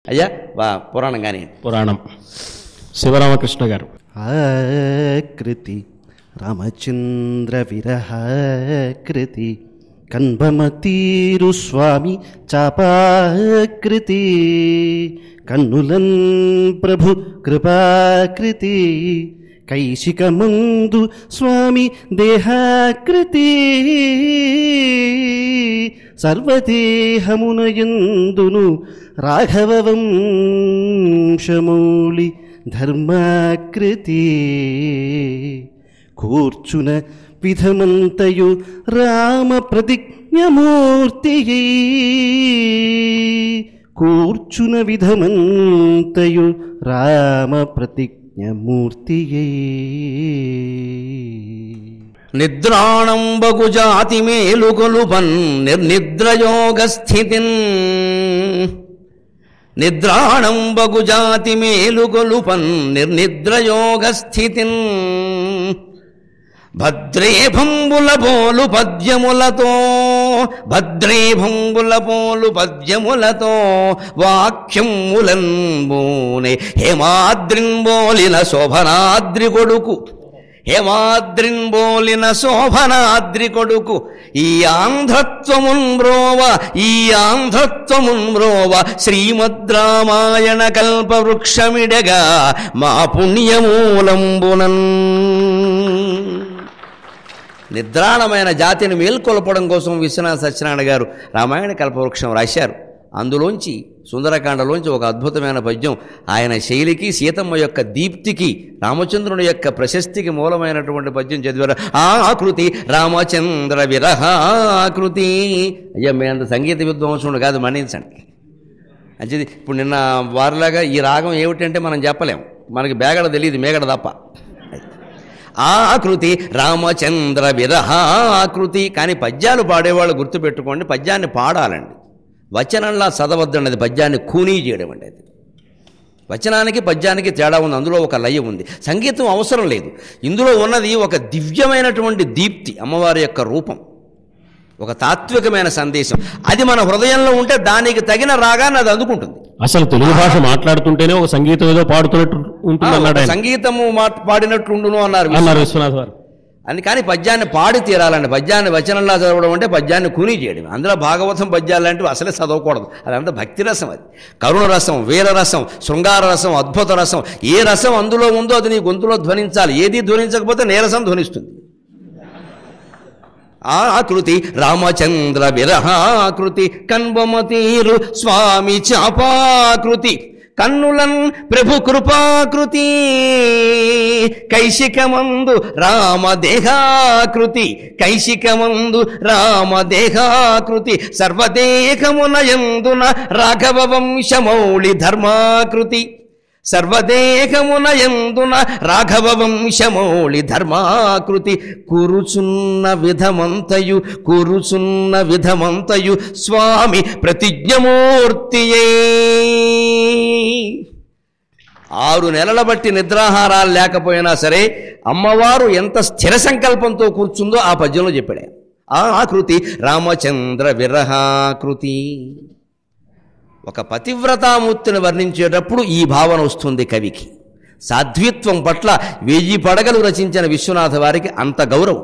అయ్యా వా పురాణం కానీ పురాణం శివరామకృష్ణ గారు ఆకృతి రామచంద్ర విరహాకృతి కన్భమతీరు స్వామి చాపాకృతి కన్నులన్ ప్రభు కృపాకృతి కైశికమందు స్వామి దేహాకృతి సర్వదేహమునయందును రాఘవ వంశమౌళి ధర్మాకృతి కూర్చున విధమంతయు రామ ప్రతిజ్ఞమూర్తి కూర్చున విధమంతయు రామ ప్రతిజ్ఞమూర్తి నిద్రాణంబగు జాతి మేలుకొలుపన్ నిర్నిద్రయోగ స్థితిన్ నిద్రాణంబగు జాతి మేలుకొలుపన్ నిర్నిద్రయోగ స్థితిన్ భద్రేభంబుల పోలు పద్యములతో భద్రేభంబుల పోలు పద్యములతో వాక్యములన్బూనే హేమాద్రింబోలిన శోభనాద్రి కొడుకు హేమాద్రింబోలిన శోభనాద్రి కొడుకు ఈ ఆంధ్రత్వమున్ బ్రోవ ఈ ఆంధ్రత్వమున్ బ్రోవ శ్రీమద్ రామాయణ కల్పవృక్షమిడగా మా పుణ్యమూలంబునన్ నిద్రాణమైన జాతిని మేల్కొల్పడం కోసం విశ్వనాథ సత్యనారాయణ గారు రామాయణ కల్పవృక్షం రాశారు అందులోంచి సుందరకాండలోంచి ఒక అద్భుతమైన పద్యం ఆయన శైలికి సీతమ్మ యొక్క దీప్తికి రామచంద్రుని యొక్క ప్రశస్తికి మూలమైనటువంటి పద్యం చదివారు ఆకృతి రామచంద్ర విరహాకృతి అయ్యా మీ అంత సంగీత విద్వాంసుడు కాదు మన్నించండి మంచిది ఇప్పుడు నిన్న వారిలాగా ఈ రాగం ఏమిటంటే మనం చెప్పలేం మనకి బేగడ తెలియదు మేగడ తప్ప ఆకృతి రామచంద్ర విరహాకృతి కానీ పద్యాలు పాడేవాళ్ళు గుర్తుపెట్టుకోండి పద్యాన్ని పాడాలండి వచనంలా చదవద్దన్నది పద్యాన్ని కూనీ చేయడం అండి అది వచనానికి పద్యానికి తేడా ఉంది అందులో ఒక లయ ఉంది సంగీతం అవసరం లేదు ఇందులో ఉన్నది ఒక దివ్యమైనటువంటి దీప్తి అమ్మవారి యొక్క రూపం ఒక తాత్వికమైన సందేశం అది మన హృదయంలో ఉంటే దానికి తగిన రాగాన్ని అది అందుకుంటుంది అసలు తెలుగు భాష మాట్లాడుతుంటేనే ఒక సంగీతం ఏదో పాడుతున్నట్టు ఉంటుంది అన్నాడు ఆయన సంగీతము మా- పాడినట్లుండును అన్నారు అన్నారు విశ్వనాథ్ గారు అని కానీ పద్యాన్ని పాడి తీరాలండి పద్యాన్ని వచనంలా చదవడం అంటే పద్యాన్ని కూని చేయడం అందులో భాగవతం పద్యాలు లాంటివి అసలే చదవకూడదు అదంతా భక్తి రసం అది కరుణ రసం వీర రసం శృంగార రసం అద్భుత రసం ఏ రసం అందులో ఉందో అది నీ గొంతులో ధ్వనించాలి ఏది ధ్వనించకపోతే నీరసం ధ్వనిస్తుంది ఆకృతి రామచంద్ర విరహాకృతి కన్వమతీరు స్వామి చాపాకృతి కన్నులన్ ప్రభు కృపాకృతి కైశికమందు రామదేహాకృతి కైశికమందు రామదేహాకృతి సర్వదేహమునయందున రాఘవ వంశమౌళి ధర్మాకృతి సర్వదేహమునయందున రాఘవ వంశమౌళి ధర్మాకృతి కూరుచున్న విధమంతయు కూరుచున్న విధమంతయు స్వామి ప్రతిజ్ఞమూర్తియే ఆరు నెలల బట్టి నిద్రాహారాలు లేకపోయినా సరే అమ్మవారు ఎంత స్థిర సంకల్పంతో కూర్చుందో ఆ పద్యంలో చెప్పాడు ఆయన. ఆ ఆకృతి రామచంద్ర విరహాకృతి ఒక పతివ్రతామూర్తిని వర్ణించేటప్పుడు ఈ భావన వస్తుంది కవికి సాధ్విత్వం పట్ల వెయ్యి పడగలు రచించిన విశ్వనాథ వారికి అంత గౌరవం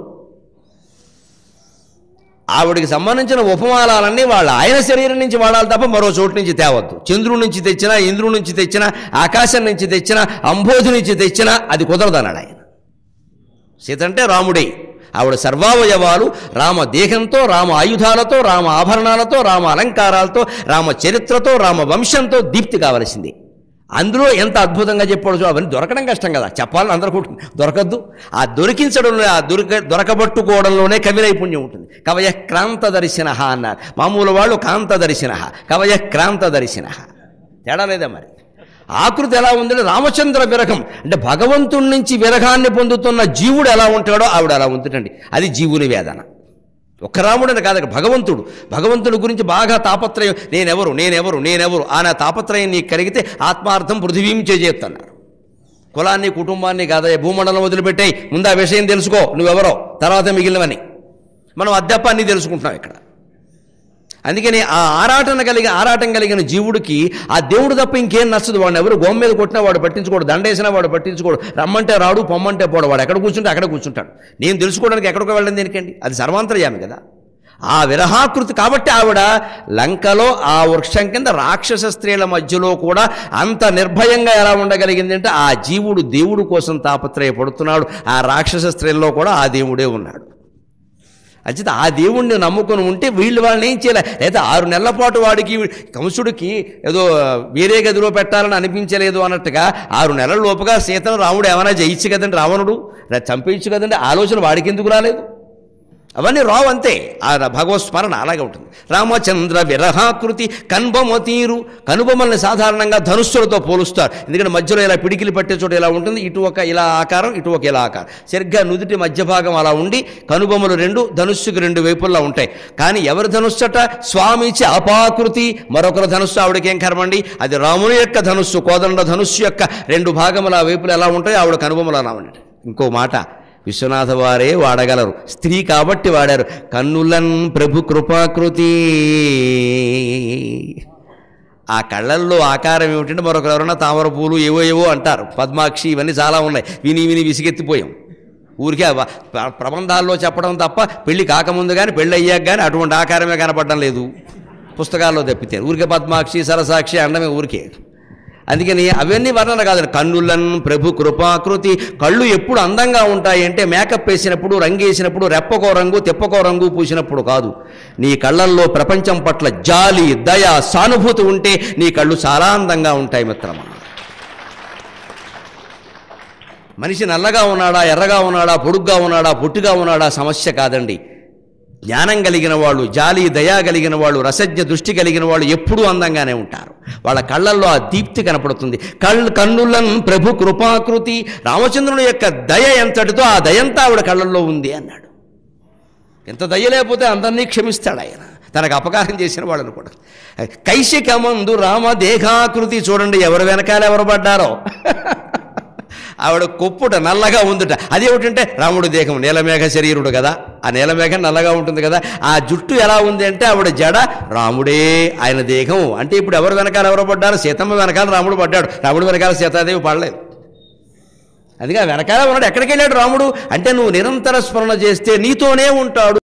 ఆవిడికి సంబంధించిన ఉపమానాలన్నీ వాళ్ళ ఆయన శరీరం నుంచి వాడాలి తప్ప మరో చోటు నుంచి తేవద్దు చంద్రుడి నుంచి తెచ్చినా ఇంద్రుడి నుంచి తెచ్చినా ఆకాశం నుంచి తెచ్చినా అంబోధి నుంచి తెచ్చినా అది కుదరదన్నాడు ఆయన సీత అంటే రాముడే ఆవిడ సర్వావయవాలు రామ దేహంతో రామ ఆయుధాలతో రామ ఆభరణాలతో రామ అలంకారాలతో రామ చరిత్రతో రామ వంశంతో దీప్తి కావలసింది అందులో ఎంత అద్భుతంగా చెప్పవచ్చు అవన్నీ దొరకడం కష్టం కదా చెప్పాలని అందరూ కూడా దొరకద్దు ఆ దొరికించడంలో ఆ దొరిక దొరకబట్టుకోవడంలోనే కవి నైపుణ్యం ఉంటుంది కవయ క్రాంత దర్శన అన్నారు మామూలు వాళ్ళు కాంత దర్శన కవయ క్రాంత దర్శన తేడా లేదా మరి ఆకృతి ఎలా ఉందంటే రామచంద్ర విరహం అంటే భగవంతుడి నుంచి విరహాన్ని పొందుతున్న జీవుడు ఎలా ఉంటాడో ఆవిడ అలా ఉంటుందండి అది జీవుని వేదన ఒక్క రాముడని కాదు భగవంతుడు భగవంతుడి గురించి బాగా తాపత్రయం నేనెవరు నేనెవరు నేనెవరు అనే తాపత్రయం నీకు కలిగితే ఆత్మార్థం పృథివీం చేజేస్తున్నారు కులాన్ని కుటుంబాన్ని కాదయ్య భూమండలం వదిలిపెట్టాయి ముందు ఆ విషయం తెలుసుకో నువ్వెవరో తర్వాత మిగిలినవని మనం అద్దెప్ప అన్నీ తెలుసుకుంటున్నాం ఇక్కడ అందుకని ఆ ఆరాటన కలిగి ఆరాటం కలిగిన జీవుడికి ఆ దేవుడు తప్ప ఇంకేం నచ్చదు వాడిని ఎవరు గోమ మీద కొట్టినా వాడు పట్టించుకోడు దండేసినా వాడు పట్టించుకోడు రమ్మంటే రాడు పొమ్మంటే పోడు వాడు ఎక్కడ కూర్చుంటే అక్కడ కూర్చుంటాడు నేను తెలుసుకోవడానికి ఎక్కడికో వెళ్ళడం దేనికండి అది సర్వాంతర్యామి కదా ఆ విరహాకృతి కాబట్టి ఆవిడ లంకలో ఆ వృక్షం కింద రాక్షస స్త్రీల మధ్యలో కూడా అంత నిర్భయంగా ఎలా ఉండగలిగింది అంటే ఆ జీవుడు దేవుడు కోసం తాపత్రయపడుతున్నాడు ఆ రాక్షస స్త్రీల్లో కూడా ఆ దేవుడే ఉన్నాడు అంచేత ఆ దేవుణ్ణి నమ్ముకొని ఉంటే వీళ్ళు వాళ్ళని ఏం చేయలే లేదా ఆరు నెలల పాటు వాడికి కంసుడికి ఏదో వేరే గదిలో పెట్టాలని అనిపించలేదు అన్నట్టుగా ఆరు నెలల లోపుగా సీతను రాముడు ఏమైనా జయించు కదండి రావణుడు రా- చంపేయచ్చు కదండి ఆలోచన వాడికి ఎందుకు రాలేదు అవన్నీ రావు అంతే ఆ భగవత్ స్మరణ అలాగే ఉంటుంది రామచంద్ర విరహాకృతి కన్బొమ తీరు కనుబొమ్మల్ని సాధారణంగా ధనుస్సులతో పోలుస్తారు ఎందుకంటే మధ్యలో ఇలా పిడికిలి పట్టే చోట ఇలా ఉంటుంది ఇటు ఒక ఇలా ఆకారం ఇటు ఒక ఇలా ఆకారం సరిగ్గా నుదుటి మధ్య భాగం అలా ఉండి కనుబొమ్మలు రెండు ధనుస్సుకి రెండు వైపుల్లో ఉంటాయి కానీ ఎవరి ధనుస్సట స్వామిచి అపాకృతి మరొకరు ధనుస్సు ఆవిడకేం కర్మండి అది రాముని యొక్క ధనుస్సు కోదండ ధనుస్సు యొక్క రెండు భాగముల ఆ వైపులు ఎలా ఉంటాయి ఆవిడ కనుబొమ్మలు అలా ఉండండి ఇంకో మాట విశ్వనాథ వారే వాడగలరు స్త్రీ కాబట్టి వాడారు కన్నులన్ ప్రభు కృపాకృతి ఆ కళ్ళల్లో ఆకారం ఏమిటంటే మరొకరు ఎవరైనా తామర పూలు ఏవో ఏవో అంటారు పద్మాక్షి ఇవన్నీ చాలా ఉన్నాయి విని విని విసిగెత్తిపోయాం ఊరికే వ- ప్ర- ప్రబంధాల్లో చెప్పడం తప్ప పెళ్లి కాకముందు కానీ పెళ్ళి అయ్యాక కానీ అటువంటి ఆకారమే కనపడడం లేదు పుస్తకాల్లో తప్పితే ఊరికే పద్మాక్షి సరసాక్షి అనడమే ఊరికే అందుకని అవన్నీ వర్ణన కాదు కన్నులన్ ప్రభు కృపాకృతి కళ్ళు ఎప్పుడు అందంగా ఉంటాయి అంటే మేకప్ వేసినప్పుడు రంగేసినప్పుడు రెప్పకో రంగు తెప్పకో రంగు పూసినప్పుడు కాదు నీ కళ్ళల్లో ప్రపంచం పట్ల జాలి దయ సానుభూతి ఉంటే నీ కళ్ళు చాలా అందంగా ఉంటాయి మిత్రమా మనిషి నల్లగా ఉన్నాడా ఎర్రగా ఉన్నాడా పొడుగ్గా ఉన్నాడా పొట్టిగా ఉన్నాడా సమస్య కాదండి జ్ఞానం కలిగిన వాళ్ళు జాలి దయా కలిగిన వాళ్ళు రసజ్ఞ దృష్టి కలిగిన వాళ్ళు ఎప్పుడూ అందంగానే ఉంటారు వాళ్ళ కళ్ళల్లో ఆ దీప్తి కనపడుతుంది కళ్ళు కన్నులన్ ప్రభు కృపాకృతి రామచంద్రుని యొక్క దయ ఎంతటితో ఆ దయంతా ఆవిడ కళ్ళల్లో ఉంది అన్నాడు ఎంత దయ లేకపోతే అందరినీ క్షమిస్తాడు ఆయన తనకు అపకారం చేసిన వాళ్ళని కూడా కైశికమందు రామ దేహాకృతి చూడండి ఎవరు వెనకాల ఎవరు పడ్డారో ఆవిడ కొప్పుట నల్లగా ఉందిట అదేమిటంటే రాముడు దేహం నీలమేఘ శరీరుడు కదా ఆ నీలమేఘం నల్లగా ఉంటుంది కదా ఆ జుట్టు ఎలా ఉంది అంటే ఆవిడ జడ రాముడే ఆయన దేహం అంటే ఇప్పుడు ఎవరు వెనకాల ఎవరు పడ్డారు సీతమ్మ వెనకాల రాముడు పడ్డాడు రాముడు వెనకాల సీతాదేవి పడలేదు అందుకే ఆ వెనకాల ఉన్నాడు ఎక్కడికి వెళ్ళాడు రాముడు అంటే నువ్వు నిరంతర స్మరణ చేస్తే నీతోనే ఉంటాడు